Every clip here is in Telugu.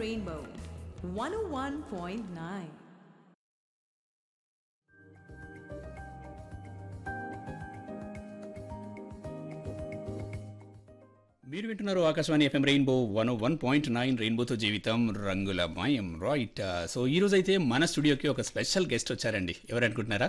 Rainbow 101.9. మీరు వింటున్నారు Akashvani FM rainbow one one point nine రెయిన్బోతో జీవితం రంగుల మాయం రైట్ సో ఈ రోజు అయితే మన స్టూడియోకి ఒక స్పెషల్ గెస్ట్ వచ్చారండి ఎవరు అనుకుంటున్నారా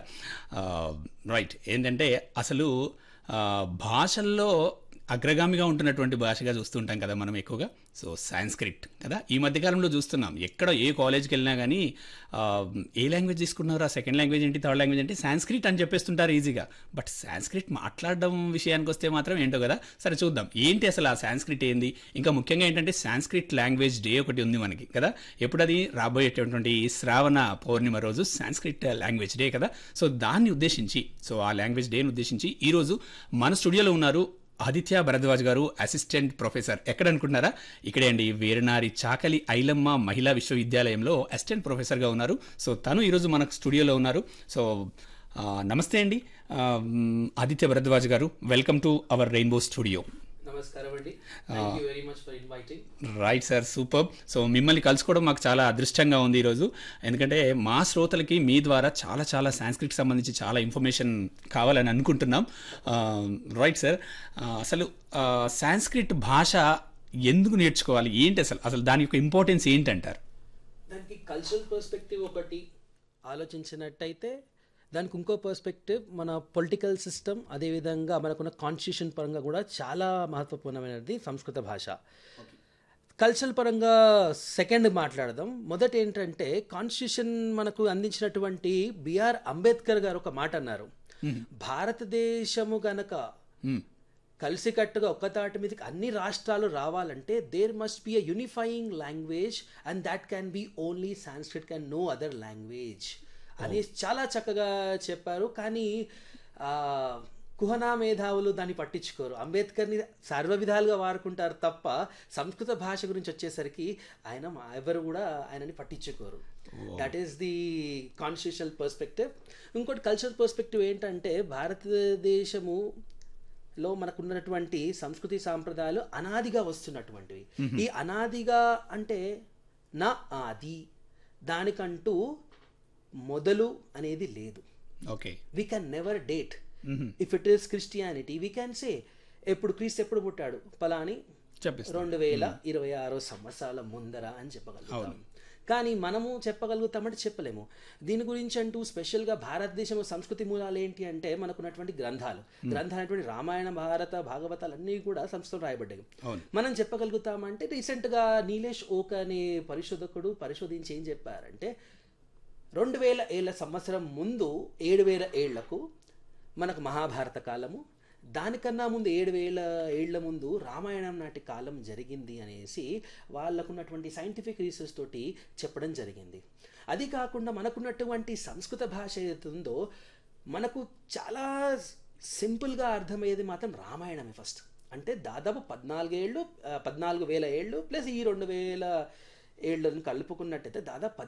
రైట్ ఏంటంటే అసలు ఆ, భాషల్లో అగ్రగామిగా ఉంటున్నటువంటి భాషగా చూస్తుంటాం కదా మనం ఎక్కువగా సో సాంస్క్రిట్ కదా ఈ మధ్యకాలంలో చూస్తున్నాం ఎక్కడ ఏ కాలేజ్కి వెళ్ళినా కానీ ఆ, ఏ లాంగ్వేజ్ తీసుకున్నారా సెకండ్ లాంగ్వేజ్ ఏంటి థర్డ్ లాంగ్వేజ్ ఏంటి సాంస్క్రిట్ అని చెప్పేస్తుంటారు ఈజీగా బట్ సాంస్క్రిట్ మాట్లాడడం విషయానికి వస్తే మాత్రం ఏంటో కదా సరే చూద్దాం ఏంటి అసలు ఆ సాంస్క్రిట్ ఏంది ఇంకా ముఖ్యంగా ఏంటంటే సాంస్క్రిట్ లాంగ్వేజ్ డే ఒకటి ఉంది మనకి కదా ఎప్పుడు అది రాబోయేటటువంటి శ్రావణ పౌర్ణిమ రోజు సాంస్క్రిట్ లాంగ్వేజ్ డే కదా సో దాన్ని ఉద్దేశించి సో ఆ లాంగ్వేజ్ డేని ఉద్దేశించి ఈరోజు మన స్టూడియోలో ఉన్నారు ఆదిత్య భరద్వాజ్ గారు అసిస్టెంట్ ప్రొఫెసర్ ఎక్కడ అనుకుంటున్నారా ఇక్కడే అండి వీరనారి చాకలి ఐలమ్మ మహిళా విశ్వవిద్యాలయంలో అసిస్టెంట్ ప్రొఫెసర్గా ఉన్నారు సో తను ఈరోజు మన స్టూడియోలో ఉన్నారు సో ఆ, నమస్తే అండి ఆ, మ్, Aditya Bharadwaj garu welcome to our rainbow studio నమస్కారం అండి thank you very much for inviting right sir super so మిమ్మల్ని కలుసుకోవడం మాకు చాలా అదృష్టంగా ఉంది ఈరోజు ఎందుకంటే మా శ్రోతలకి మీ ద్వారా చాలా చాలా సాంస్క్రిట్ సంబంధించి చాలా ఇన్ఫర్మేషన్ కావాలని అనుకుంటున్నాం రైట్ సార్ అసలు సాంస్క్రిట్ భాష ఎందుకు నేర్చుకోవాలి ఏంటి అసలు అసలు దాని యొక్క ఇంపార్టెన్స్ ఏంటంటారు దానికి కల్చరల్ పర్స్పెక్టివ్ ఒకటి ఆలోచించినట్టయితే దానికి ఇంకో పర్స్పెక్టివ్ మన పొలిటికల్ సిస్టమ్ అదేవిధంగా మనకున్న కాన్స్టిట్యూషన్ పరంగా కూడా చాలా మహత్వపూర్ణమైనది సంస్కృత భాష కల్చరల్ పరంగా సెకండ్ మాట్లాడదాం మొదట ఏంటంటే కాన్స్టిట్యూషన్ మనకు అందించినటువంటి బిఆర్ అంబేద్కర్ గారు ఒక మాట అన్నారు భారతదేశము గనక కలిసికట్టుగా ఒక్క తాటి మీదకి అన్ని రాష్ట్రాలు రావాలంటే there must be a unifying language and that can be only Sanskrit can no other language అని చాలా చక్కగా చెప్పారు కానీ ఆ, కుహనా మేధావులు దాన్ని పట్టించుకోరు అంబేద్కర్ని సర్వ విధాలుగా వాడుకుంటారు తప్ప సంస్కృత భాష గురించి వచ్చేసరికి ఆయన మా- ఎవరు కూడా ఆయనని పట్టించుకోరు that is the constitutional perspective ఇంకోటి కల్చరల్ పర్స్పెక్టివ్ ఏంటంటే భారతదేశము లో మనకున్నటువంటి సంస్కృతి సాంప్రదాయాలు అనాదిగా వస్తున్నటువంటివి ఈ అనాదిగా అంటే నా ఆది దానికంటూ మొదలు అనేది లేదు okay we can never date if it is Christianity we can say ఎప్పుడు క్రీస్తు ఎప్పుడు పుట్టాడు పలాని చెప్పేస్తాం రెండు వేల ఇరవై ఆరో సంవత్సరాల ముందర అని చెప్పగలుగుతాం కానీ మనము చెప్పగలుగుతామంటే చెప్పలేము దీని గురించి అంటూ స్పెషల్గా భారతదేశం సంస్కృతి మూలాలు ఏంటి అంటే మనకున్నటువంటి గ్రంథాలు గ్రంథాలు అనేటువంటి రామాయణ భారత భాగవతాలు అన్నీ కూడా సంస్కృతం రాయబడ్డాయి అవును. మనం చెప్పగలుగుతామంటే రీసెంట్గా నీలేష్ ఓక్ అనే పరిశోధకుడు పరిశోధించి ఏం చెప్పారంటే రెండు వేల ఏళ్ళ సంవత్సరం ముందు ఏడు వేల ఏళ్లకు మనకు మహాభారత కాలము దానికన్నా ముందు ఏడు వేల ఏళ్ల ముందు రామాయణం నాటి కాలం జరిగింది అనేసి వాళ్ళకున్నటువంటి సైంటిఫిక్ రీసెర్చ్ తోటి చెప్పడం జరిగింది అది కాకుండా మనకున్నటువంటి సంస్కృత భాష ఏదైతే ఉందో మనకు చాలా సింపుల్గా అర్థమయ్యేది మాత్రం రామాయణమే ఫస్ట్ అంటే దాదాపు పద్నాలుగేళ్ళు ఆ, పద్నాలుగు వేల ఏళ్ళు ప్లస్ ఈ రెండు వేల ఏళ్ళను కలుపుకున్నట్టయితే దాదాపు